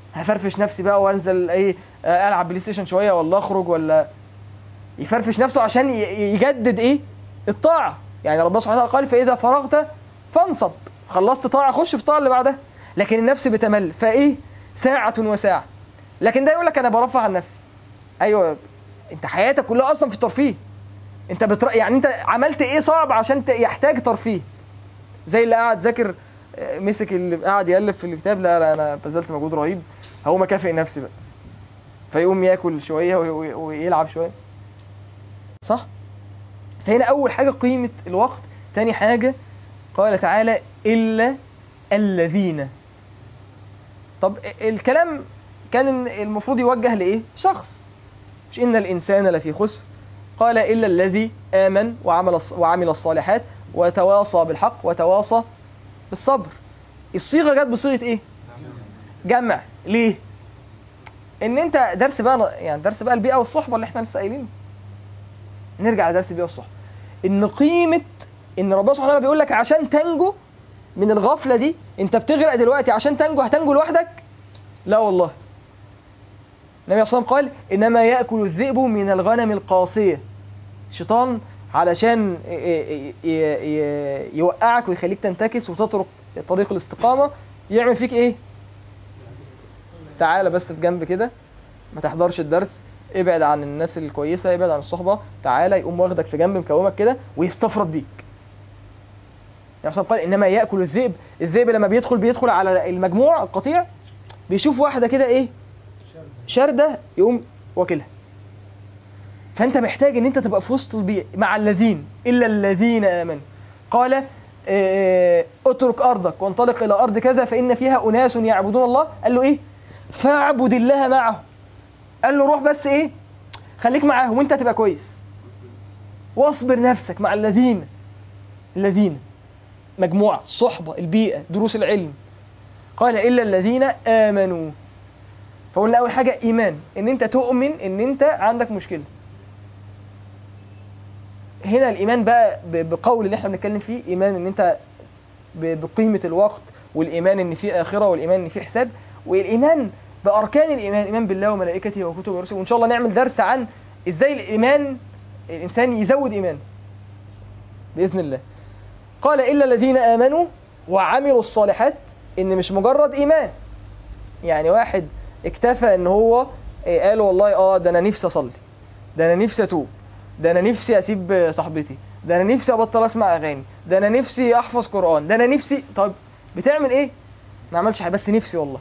هفرفش نفسي بقى وانزل ايه آه، العب بلاي ستيشن شويه ولا اخرج ولا يفرفش نفسه عشان ي- يجدد ايه الطاعه يعني ربنا سبحانه وتعالى قال فاذا فرغت فانصب خلصت طاعه خش في الطاعه اللي بعدها لكن النفس بتمل فايه ساعه وساعه لكن ده يقول لك انا برفع عن نفسي ايوه انت حياتك كلها اصلا في الترفيه انت بتر... يعني انت عملت ايه صعب عشان ت... يحتاج ترفيه زي اللي قاعد ذاكر آه، مسك اللي قاعد يالف في الكتاب لا لا انا بذلت مجهود رهيب هقوم اكافئ نفسي بقى فيقوم ياكل شويه وي- وي- ويلعب شويه صح فهنا اول حاجه قيمه الوقت تاني حاجه قال تعالى الا الذين طب الكلام كان المفروض يوجه لايه شخص مش ان الانسان لفي خسر قال الا الذي امن وعمل الص- وعمل الصالحات وتواصى بالحق وتواصى بالصبر الصيغه جت بصيغه ايه جمع ليه ان انت درس بقى يعني درس بقى البيئه والصحبه اللي احنا لسه قايلينه نرجع لدرس البيئه والصحبه ان قيمه ان ربنا سبحانه وتعالى بيقول لك عشان تنجو من الغفله دي انت بتغرق دلوقتي عشان تنجو هتنجو لوحدك لا والله النبي صلى الله عليه وسلم قال انما ياكل الذئب من الغنم القاسيه الشيطان علشان ي- ي- ي- ي- يوقعك ويخليك تنتكس وتترك طريق الاستقامه يعمل فيك ايه تعالى بس في جنب كده ما تحضرش الدرس ابعد عن الناس الكويسه ابعد عن الصحبه تعالى يقوم واخدك في جنب مكومك كده ويستفرد بيك يعني صلى قال انما ياكل الذئب الذئب لما بيدخل بيدخل على المجموع القطيع بيشوف واحده كده ايه شارده يقوم واكلها فانت محتاج ان انت تبقى في وسط البيئه مع الذين الا الذين امنوا قال آه، اترك ارضك وانطلق الى ارض كذا فان فيها اناس يعبدون الله قال له ايه فاعبد الله معهم قال له روح بس ايه خليك معاهم وانت هتبقى كويس واصبر نفسك مع الذين الذين مجموعة الصحبة البيئة دروس العلم قال إلا الذين آمنوا فقلنا أول حاجة إيمان إن أنت تؤمن إن أنت عندك مشكلة هنا الإيمان بقى ب- بقول اللي احنا بنتكلم فيه إيمان إن أنت ب- بقيمة الوقت والإيمان إن في آخرة والإيمان إن في حساب والإيمان بأركان الإيمان إيمان بالله وملائكته وكتبه ورسله وإن شاء الله نعمل درس عن إزاي الإيمان الإنسان يزود إيمانه بإذن الله قال إلا الذين آمنوا وعملوا الصالحات إن مش مجرد إيمان يعني واحد اكتفى إن هو إيه، قال والله آه ده أنا نفسي أصلي ده أنا نفسي أتوب ده أنا نفسي أسيب صاحبتي ده أنا نفسي أبطل أسمع أغاني ده أنا نفسي أحفظ قرآن ده أنا نفسي طب بتعمل إيه؟ ما عملش حاجة بس نفسي والله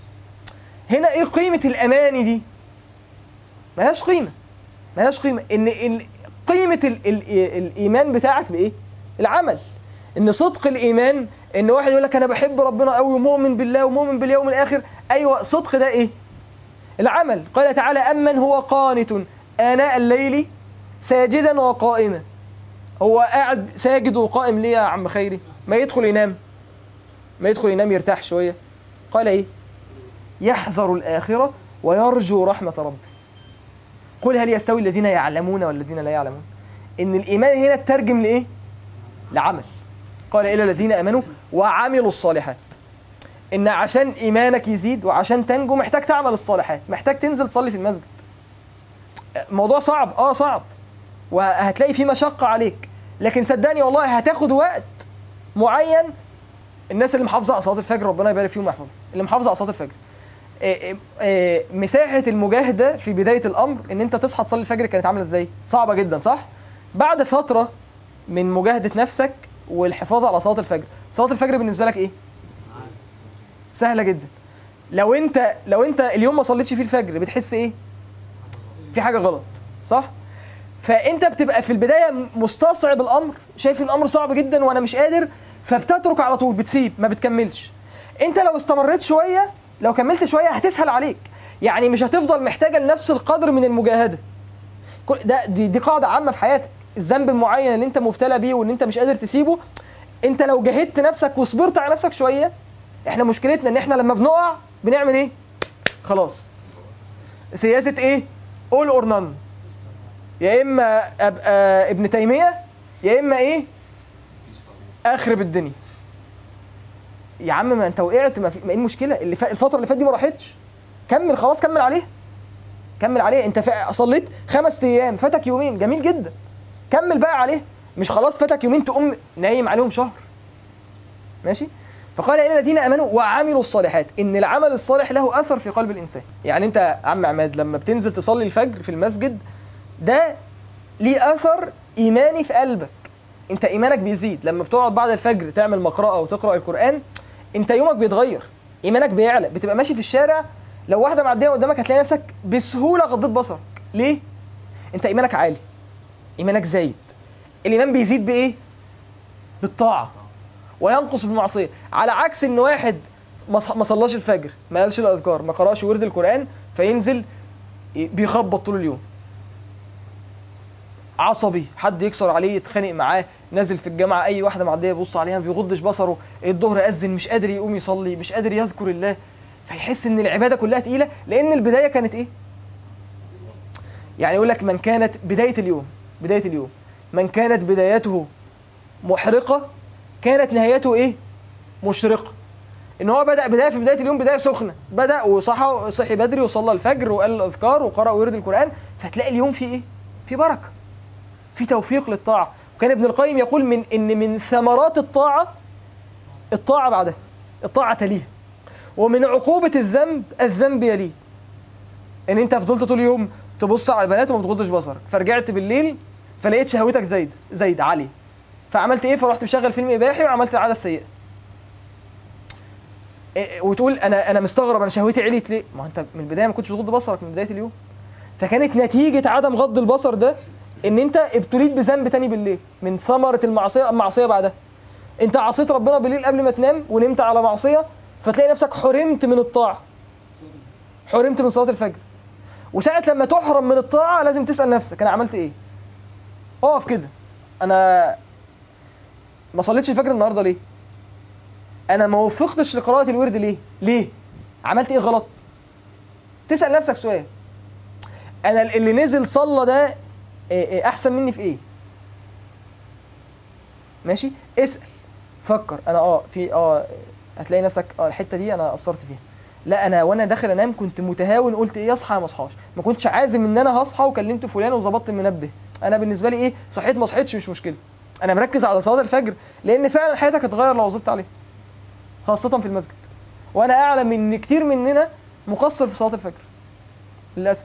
هنا إيه قيمة الأماني دي؟ ملهاش قيمة ملهاش قيمة إن إن قيمة ال ال الإيمان بتاعك بإيه؟ العمل ان صدق الايمان ان واحد يقول لك انا بحب ربنا قوي ومؤمن بالله ومؤمن باليوم الاخر ايوه صدق ده ايه العمل قال تعالى امن هو قانت اناء الليل ساجدا وقائما هو قاعد ساجد وقائم ليه يا عم خيري ما يدخل ينام ما يدخل ينام يرتاح شويه قال ايه يحذر الاخره ويرجو رحمه ربه قل هل يستوي الذين يعلمون والذين لا يعلمون ان الايمان هنا تترجم لايه لعمل قال إلى الذين آمنوا وعملوا الصالحات إن عشان إيمانك يزيد وعشان تنجو محتاج تعمل الصالحات محتاج تنزل تصلي في المسجد موضوع صعب آه صعب وهتلاقي فيه مشقة عليك لكن صدقني والله هتاخد وقت معين الناس اللي محافظة على صلاة الفجر ربنا يبارك فيهم ويحفظهم اللي محافظة على صلاة الفجر إيه إيه مساحة المجاهدة في بداية الأمر إن أنت تصحى تصلي الفجر كانت عاملة إزاي؟ صعبة جدا صح؟ بعد فترة من مجاهدة نفسك والحفاظ على صلاة الفجر صلاة الفجر بالنسبة لك ايه سهلة جدا لو انت لو انت اليوم ما صليتش فيه الفجر بتحس ايه في حاجة غلط صح فانت بتبقى في البداية مستصعب الامر شايف الامر صعب جدا وانا مش قادر فبتترك على طول بتسيب ما بتكملش انت لو استمريت شوية لو كملت شوية هتسهل عليك يعني مش هتفضل محتاجة لنفس القدر من المجاهدة كل- ده دي, دي قاعدة عامة في حياتك الذنب المعين اللي انت مبتلى بيه واللي انت مش قادر تسيبه انت لو جهدت نفسك وصبرت على نفسك شويه احنا مشكلتنا ان احنا لما بنقع بنعمل ايه خلاص سياسه ايه all or none يا اما ابقى ابن تيميه يا اما ايه اخرب الدنيا يا عم ما انت وقعت ما, في... ما ايه المشكله اللي ف... الفتره اللي فاتت دي ما راحتش كمل خلاص كمل عليه كمل عليه انت فا- صليت خمس ايام فاتك يومين جميل جدا كمل بقى عليه مش خلاص فاتك يومين تقوم نايم عليهم شهر ماشي فقال ان الذين امنوا وعملوا الصالحات ان العمل الصالح له اثر في قلب الانسان يعني انت يا عم عماد لما بتنزل تصلي الفجر في المسجد ده ليه اثر ايماني في قلبك انت ايمانك بيزيد لما بتقعد بعد الفجر تعمل مقرأة وتقرأ القرآن انت يومك بيتغير ايمانك بيعلى بتبقى ماشي في الشارع لو واحدة معدية قدامك هتلاقي نفسك بسهولة غضيت بصرك ليه؟ انت ايمانك عالي ايمانك زايد الايمان بيزيد بايه؟ بالطاعة وينقص بالمعصية على عكس ان واحد ما ص- ما صلاش الفجر ما قالش الاذكار ما قرأش ورد القرآن فينزل بيخبط طول اليوم عصبي حد يكسر عليه يتخانق معاه نازل في الجامعه اي واحده معديه يبص عليها ما بيغضش بصره الظهر اذن مش قادر يقوم يصلي مش قادر يذكر الله فيحس ان العباده كلها تقيله لان البدايه كانت ايه يعني يقول لك من كانت بدايه اليوم بدايه اليوم من كانت بدايته محرقه كانت نهايته ايه مشرقه ان هو بدا بدايه في بدايه اليوم بدايه سخنه بدا وصحى صحي بدري وصلى الفجر وقال الاذكار وقرا ورد القران فتلاقي اليوم فيه ايه في بركه في توفيق للطاعة وكان ابن القيم يقول من ان من ثمرات الطاعة الطاعة بعدها الطاعة تليها ومن عقوبة الذنب الذنب يليه ان انت فضلت طول اليوم تبص على البنات وما بتغضش بصرك فرجعت بالليل فلقيت شهوتك زايد زايد عالية فعملت ايه فرحت مشغل فيلم اباحي وعملت العادة السيئة إيه- وتقول انا انا مستغرب انا شهوتي عليت ليه ما انت من البدايه ما كنتش بتغض بصرك من بدايه اليوم فكانت نتيجة عدم غض البصر ده ان انت ابتليت بذنب تاني بالليل من ثمرة المعصية المعصية بعدها انت عصيت ربنا بالليل قبل ما تنام ونمت على معصية فتلاقي نفسك حرمت من الطاعة حرمت من صلاة الفجر وساعة لما تحرم من الطاعة لازم تسأل نفسك انا عملت ايه اقف كده انا ما صليتش الفجر النهارده ليه انا ما وفقتش لقراءة الورد ليه ليه عملت ايه غلط تسأل نفسك سؤال انا اللي نزل صلى ده إيه إيه احسن مني في ايه ماشي اسال فكر انا اه في اه هتلاقي نفسك اه الحته دي انا قصرت فيها لا انا وانا داخل انام كنت متهاون قلت ايه اصحى ما اصحاش ما كنتش عازم ان انا هصحى وكلمت فلان وظبطت المنبه انا بالنسبه لي ايه صحيت ما صحيتش مش مشكله انا مركز على صلاه الفجر لان فعلا حياتك هتتغير لو وظبطت عليها خاصه في المسجد وانا اعلم ان كتير مننا مقصر في صلاه الفجر للاسف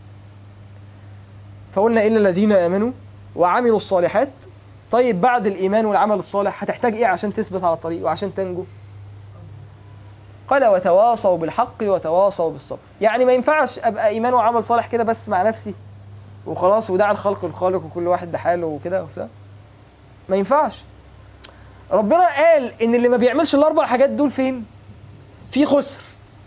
فقلنا إلا الذين آمنوا وعملوا الصالحات طيب بعد الإيمان والعمل الصالح هتحتاج إيه عشان تثبت على الطريق وعشان تنجو قال وتواصوا بالحق وتواصوا بالصبر يعني ما ينفعش أبقى إيمان وعمل صالح كده بس مع نفسي وخلاص وداع الخلق الخالق وكل واحد بحاله وكده وبتاع ما ينفعش ربنا قال إن اللي ما بيعملش الأربع حاجات دول فين في خسر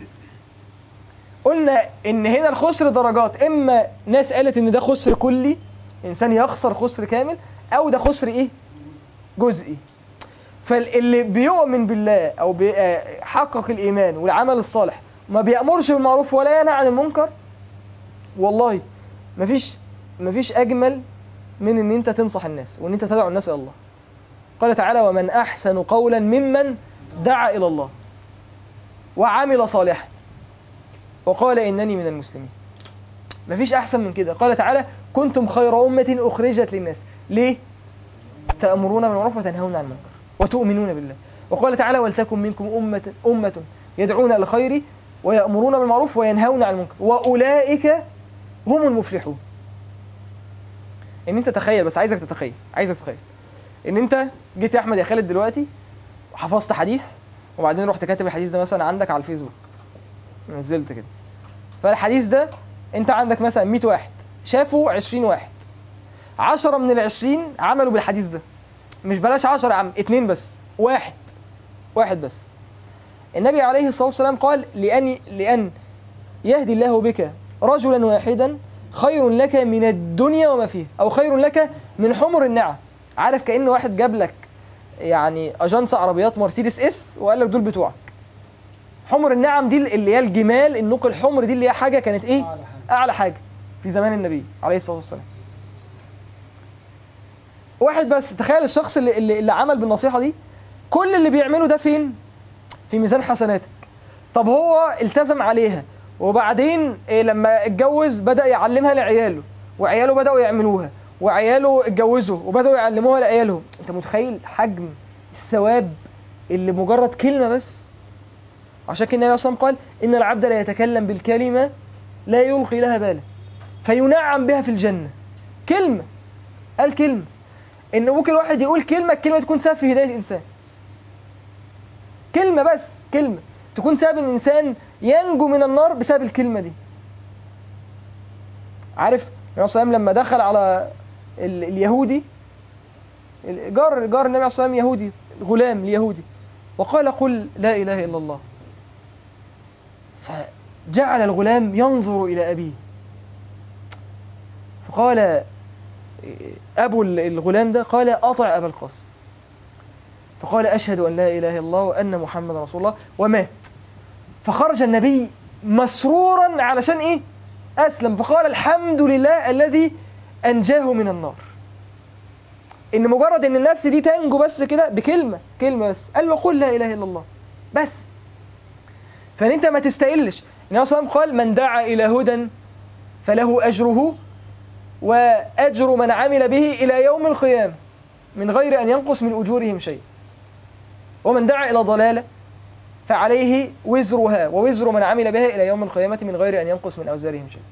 قلنا ان هنا الخسر درجات اما ناس قالت ان ده خسر كلي انسان يخسر خسر كامل او ده خسر ايه جزئي فاللي بيؤمن بالله او بيحقق الايمان والعمل الصالح ما بيأمرش بالمعروف ولا ينهى عن المنكر والله مفيش مفيش اجمل من ان انت تنصح الناس وان انت تدعو الناس الى الله قال تعالى ومن احسن قولا ممن دعا الى الله وعمل صالحا وقال إنني من المسلمين مفيش أحسن من كده قال تعالى كنتم خير أمة أخرجت للناس ليه؟ تأمرون بالمعروف وتنهون عن المنكر وتؤمنون بالله وقال تعالى ولتكن منكم أمة أمة يدعون إلى الخير ويأمرون بالمعروف وينهون عن المنكر وأولئك هم المفلحون إن أنت تخيل بس عايزك تتخيل عايزك تتخيل إن أنت جيت يا أحمد يا خالد دلوقتي وحفظت حديث وبعدين رحت كاتب الحديث ده مثلا عندك على الفيسبوك نزلت كده فالحديث ده انت عندك مثلا 100 واحد شافوا 20 واحد 10 من ال 20 عملوا بالحديث ده مش بلاش 10 يا عم اتنين بس واحد واحد بس النبي عليه الصلاة والسلام قال لأن لأن يهدي الله بك رجلا واحدا خير لك من الدنيا وما فيها أو خير لك من حمر النعم عارف كأن واحد جاب لك يعني أجانس عربيات مرسيدس اس وقال لك دول بتوعك حمر النعم دي اللي هي الجمال النوق الحمر دي اللي هي حاجة كانت ايه اعلى حاجة في زمان النبي عليه الصلاة والسلام واحد بس تخيل الشخص اللي, اللي, اللي عمل بالنصيحة دي كل اللي بيعمله ده فين في ميزان حسناتك طب هو التزم عليها وبعدين إيه لما اتجوز بدأ يعلمها لعياله وعياله بدأوا يعملوها وعياله اتجوزوا وبدأوا يعلموها لعيالهم انت متخيل حجم الثواب اللي مجرد كلمة بس عشان كده النبي صلى الله عليه وسلم قال إن العبد لا يتكلم بالكلمة لا يلقي لها بالا فينعم بها في الجنة كلمة قال كلمة إن ممكن الواحد يقول كلمة الكلمة تكون سبب في هداية إنسان كلمة بس كلمة تكون سبب إن الإنسان ينجو من النار بسبب الكلمة دي عارف النبي صلى الله عليه وسلم لما دخل على ال- اليهودي ال- جار جار النبي صلى الله عليه وسلم يهودي غلام اليهودي وقال قل لا إله إلا الله فجعل الغلام ينظر إلى أبيه فقال أبو الغلام ده قال أطع أبا القاسم فقال أشهد أن لا إله إلا الله وأن محمد رسول الله ومات فخرج النبي مسرورا علشان إيه أسلم فقال الحمد لله الذي أنجاه من النار إن مجرد إن النفس دي تنجو بس كده بكلمة كلمة بس قال له قل لا إله إلا الله بس فإن أنت ما تستقلش النبي صلى الله عليه وسلم قال من دعا إلى هدى فله أجره وأجر من عمل به إلى يوم القيامة من غير أن ينقص من أجورهم شيء ومن دعا إلى ضلالة فعليه وزرها ووزر من عمل بها إلى يوم القيامة من غير أن ينقص من أوزارهم شيء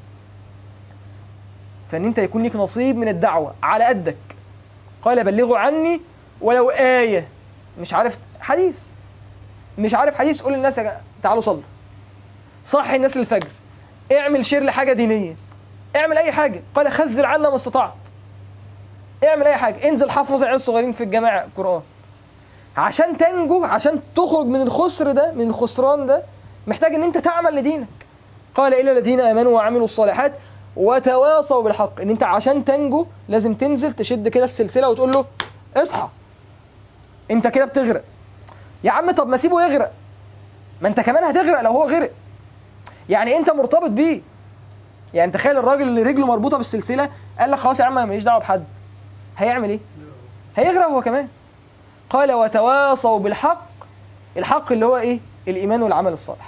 فإن أنت يكون لك نصيب من الدعوة على قدك قال بلغوا عني ولو آية مش عارف حديث مش عارف حديث قول للناس يا جماعة، تعالوا صلوا صحي الناس للفجر اعمل شير لحاجة دينية اعمل أي حاجة قال خذل عنا ما استطعت اعمل أي حاجة انزل حفظ العيال الصغيرين في الجامعة القرآن عشان تنجو عشان تخرج من الخسر ده من الخسران ده محتاج ان انت تعمل لدينك قال إلى الذين آمنوا وعملوا الصالحات وتواصوا بالحق ان انت عشان تنجو لازم تنزل تشد كده السلسلة وتقول له اصحى انت كده بتغرق يا عم طب ما سيبه يغرق ما انت كمان هتغرق لو هو غرق يعني انت مرتبط بيه يعني تخيل الراجل اللي رجله مربوطه بالسلسله قال لك خلاص يا عم انا ماليش دعوه بحد هيعمل ايه هيغرق هو كمان قال وتواصوا بالحق الحق اللي هو ايه الايمان والعمل الصالح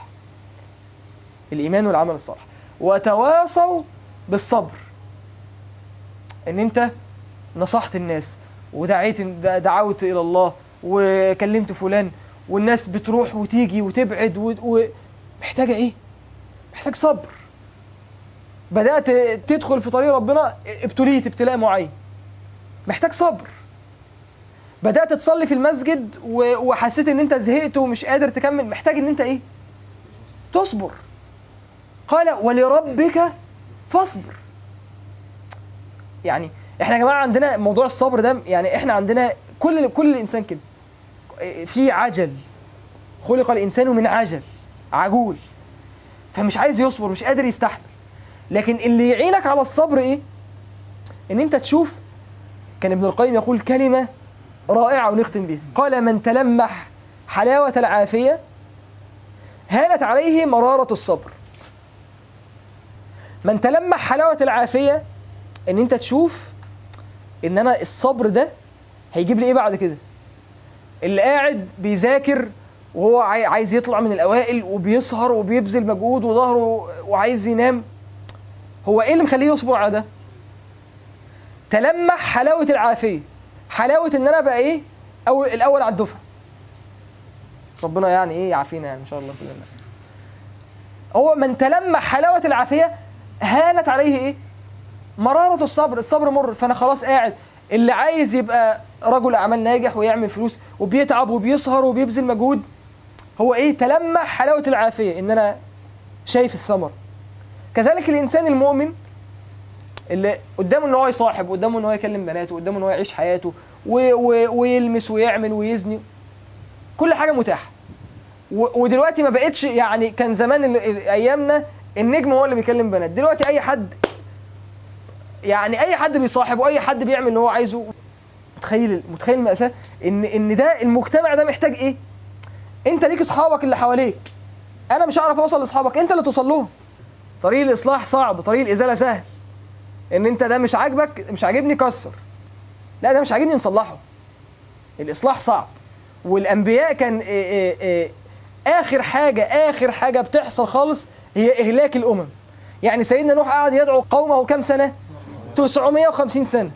الايمان والعمل الصالح وتواصوا بالصبر ان انت نصحت الناس ودعيت دعوت الى الله وكلمت فلان والناس بتروح وتيجي وتبعد و- ومحتاجه ايه محتاج صبر بدات تدخل في طريق ربنا ابتليت ابتلاء معين محتاج صبر بدات تصلي في المسجد و- وحسيت ان انت زهقت ومش قادر تكمل محتاج ان انت ايه تصبر قال ولربك فاصبر يعني احنا يا جماعه عندنا موضوع الصبر ده يعني احنا عندنا كل كل الانسان كده في عجل خلق الانسان من عجل عجول فمش عايز يصبر مش قادر يستحمل لكن اللي يعينك على الصبر ايه ان انت تشوف كان ابن القيم يقول كلمة رائعة ونختم بها قال من تلمح حلاوة العافية هانت عليه مرارة الصبر من تلمح حلاوة العافية ان انت تشوف ان انا الصبر ده هيجيب لي ايه بعد كده اللي قاعد بيذاكر وهو عاي- عايز يطلع من الاوائل وبيسهر وبيبذل مجهود وظهره وعايز ينام هو ايه اللي مخليه يصبر على ده تلمح حلاوة العافية حلاوة ان انا بقى ايه أول الاول على الدفعة ربنا يعني ايه يعافينا يعني ان شاء الله كلنا هو من تلمح حلاوة العافية هانت عليه ايه مرارة الصبر الصبر مر فانا خلاص قاعد اللي عايز يبقى رجل اعمال ناجح ويعمل فلوس وبيتعب وبيسهر وبيبذل مجهود هو ايه تلمح حلاوة العافية ان انا شايف الثمر كذلك الانسان المؤمن اللي قدامه ان هو يصاحب قدامه ان هو يكلم بناته قدامه ان هو يعيش حياته و و ويلمس ويعمل ويزني كل حاجه متاحه و- ودلوقتي ما بقتش يعني كان زمان ال- ال- ايامنا النجم هو اللي بيكلم بنات دلوقتي اي حد يعني اي حد بيصاحب واي حد بيعمل اللي هو عايزه متخيل متخيل المأساة ان ان ده المجتمع ده محتاج ايه انت ليك اصحابك اللي حواليك انا مش هعرف اوصل لاصحابك انت اللي توصل لهم طريق الاصلاح صعب طريق الازاله سهل ان انت ده مش عاجبك مش عاجبني كسر لا ده مش عاجبني نصلحه الاصلاح صعب والانبياء كان إيه إيه إيه اخر حاجه اخر حاجه بتحصل خالص هي إهلاك الأمم يعني سيدنا نوح قعد يدعو قومه كم سنة 950 سنة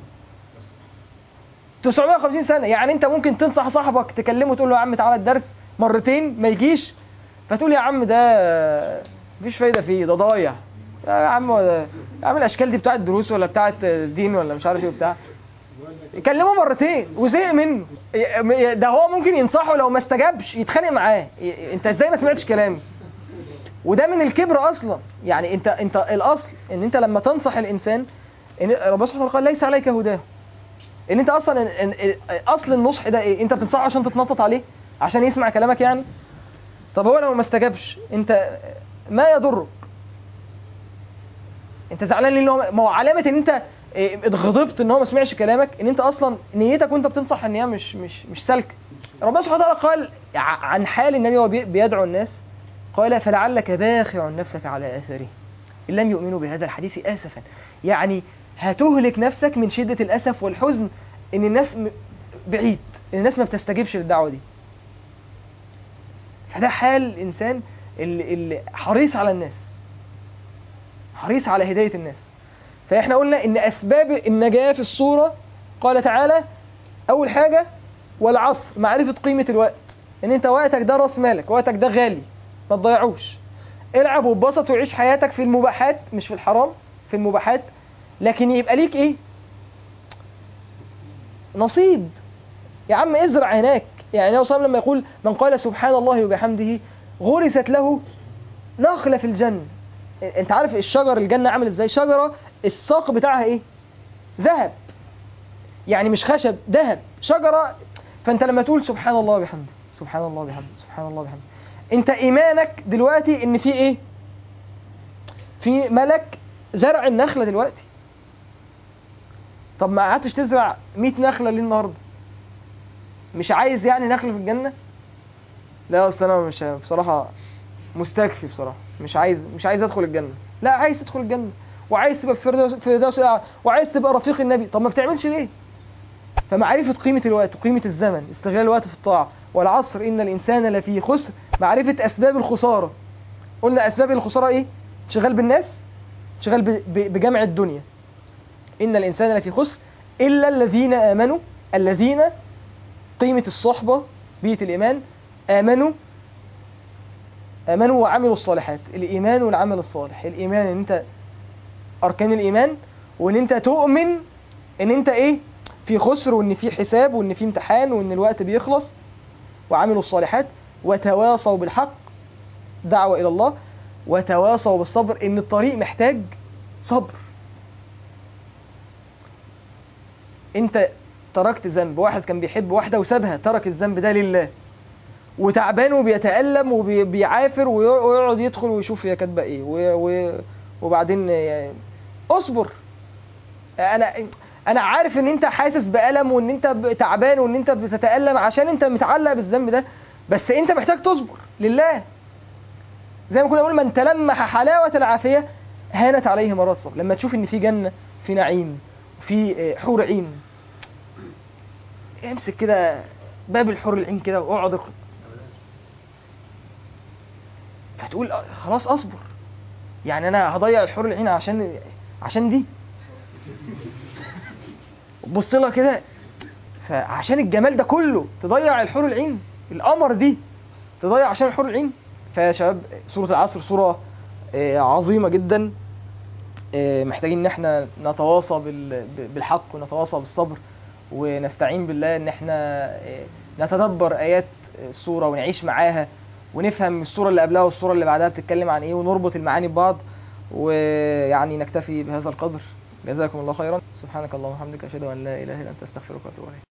950 سنة يعني انت ممكن تنصح صاحبك تكلمه تقول له يا عم تعالى الدرس مرتين ما يجيش فتقول يا عم ده مفيش فايدة فيه ده ضايع يا عم هو ده- يا عم الاشكال دي بتاعت دروس ولا بتاعت دين ولا مش عارف ايه وبتاع كلمه مرتين وزهق منه ده هو ممكن ينصحه لو ما استجابش يتخانق معاه انت ازاي ما سمعتش كلامي وده من الكبر اصلا يعني انت انت الاصل ان انت لما تنصح الانسان ان ربنا سبحانه وتعالى قال ليس عليك هداه ان انت اصلا إن إن اصل النصح ده ايه انت بتنصحه عشان تتنطط عليه عشان يسمع كلامك يعني طب هو لو ما استجابش انت ما يضرك انت زعلان ليه إن هو- ما هو علامه ان انت إيه، اتغضبت ان هو ما سمعش كلامك ان انت اصلا نيتك وانت بتنصح ان هي مش مش مش سالكه ربنا سبحانه وتعالى قال ع- عن حال النبي وهو بي- بيدعو الناس قال فلعلك باخع نفسك على اثاره ان لم يؤمنوا بهذا الحديث اسفا يعني هتهلك نفسك من شده الاسف والحزن ان الناس م- بعيد ان الناس ما بتستجيبش للدعوه دي فده حال الانسان اللي, اللي حريص على الناس حريص على هدايه الناس فاحنا قلنا ان اسباب النجاه في الصوره قال تعالى اول حاجه والعصر معرفه قيمه الوقت ان انت وقتك ده راس مالك وقتك ده غالي ما تضيعوش العب واتبسط وعيش حياتك في المباحات مش في الحرام في المباحات لكن يبقى ليك ايه نصيب يا عم ازرع هناك يعني النبي صلى الله عليه وسلم لما يقول من قال سبحان الله وبحمده غرست له نخلة في الجنة انت عارف الشجر الجنة عامل ازاي شجرة الساق بتاعها ايه ذهب يعني مش خشب ذهب شجرة فانت لما تقول سبحان الله وبحمده سبحان الله وبحمده سبحان الله وبحمده انت ايمانك دلوقتي ان في ايه في ملك زرع النخلة دلوقتي طب ما قعدتش تزرع 100 نخلة ليه النهارده مش عايز يعني نخل في الجنة لا اصل انا مش بصراحة مستكفي بصراحة مش عايز مش عايز ادخل الجنة لا عايز تدخل الجنة وعايز تبقى في فردوس في فردوس الأعلى، وعايز تبقى رفيق النبي طب ما بتعملش ليه فمعرفة قيمة الوقت وقيمة الزمن استغلال الوقت في الطاعة والعصر إن الإنسان لفي خسر معرفة أسباب الخسارة قلنا أسباب الخسارة إيه؟ انشغال بالناس انشغال ب- ب- بجمع الدنيا إن الإنسان لفي خسر إلا الذين آمنوا الذين قيمة الصحبة بيئة الإيمان آمنوا آمنوا وعملوا الصالحات الإيمان والعمل الصالح الإيمان إن أنت أركان الإيمان وإن أنت تؤمن إن أنت إيه في خسر وإن في حساب وإن في امتحان وإن الوقت بيخلص وعملوا الصالحات وتواصوا بالحق دعوة إلى الله وتواصوا بالصبر إن الطريق محتاج صبر أنت تركت ذنب واحد كان بيحب واحدة وسابها ترك الذنب ده لله وتعبان وبيتألم وبيعافر ويقعد يدخل ويشوف هي كاتبة ايه و... و... وبعدين يعني اصبر انا انا عارف ان انت حاسس بألم وان انت ب- تعبان وان انت بتتألم عشان انت متعلق بالذنب ده بس انت محتاج تصبر لله زي ما كنا بنقول من تلمح حلاوة العافية هانت عليه مرات الصبر لما تشوف ان في جنة في نعيم في آه، حور عين امسك كده باب الحور العين كده واقعد اقرا فتقول آه، خلاص اصبر يعني انا هضيع الحور العين عشان عشان دي بص لها كده فعشان الجمال ده كله تضيع الحور العين القمر دي تضيع عشان الحور العين فيا شباب سورة العصر سورة آه، عظيمة جدا آه، محتاجين ان احنا نتواصى بال- بالحق ونتواصى بالصبر ونستعين بالله ان احنا آه، نتدبر ايات السورة ونعيش معاها ونفهم السورة اللي قبلها والسورة اللي بعدها بتتكلم عن ايه ونربط المعاني ببعض ويعني نكتفي بهذا القدر جزاكم الله خيرا سبحانك اللهم وبحمدك اشهد ان لا اله الا انت استغفرك واتوب اليك